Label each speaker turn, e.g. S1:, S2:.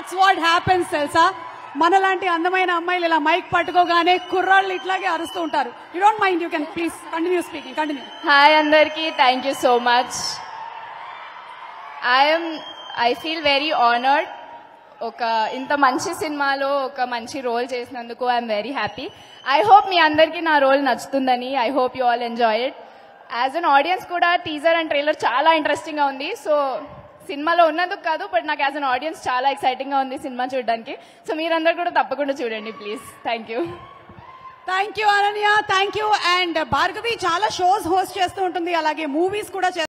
S1: that's what happens తెలుసా మనలాంటి అందమైన అమ్మాయిలు ఇలా మైక్ పట్టుకోగానే కుర్రాళ్ళు ఇట్లాగే అరుస్తూ ఉంటారు you don't mind you can please continue speaking continue
S2: hi అందరికీ thank you so much I'm I feel very honoured ఒక ఇంత మంచి సినిమాలో ఒక మంచి రోల్ చేసినందుకు I'm very happy I hope మీ అందరికీ నా రోల్ నచ్చుతుందని I hope you all enjoy it as an audience కూడా టీజర్ అండ్ ట్రైలర్ చాలా ఇంట్రెస్టింగ్గా ఉంది సో సినిమాలో ఉన్నందుకు కాదు బట్ నాకు యాజ్ అన్ ఆడియన్స్ చాలా ఎక్సైటింగ్గా ఉంది సినిమా చూడడానికి సో మీరందరూ కూడా తప్పకుండా చూడండి please thank you
S1: thank you Ananya thank you and Bhargavi చాలా షోస్ హోస్ట్ చేస్తూ ఉంటుంది అలాగే మూవీస్ కూడా చేస్తూ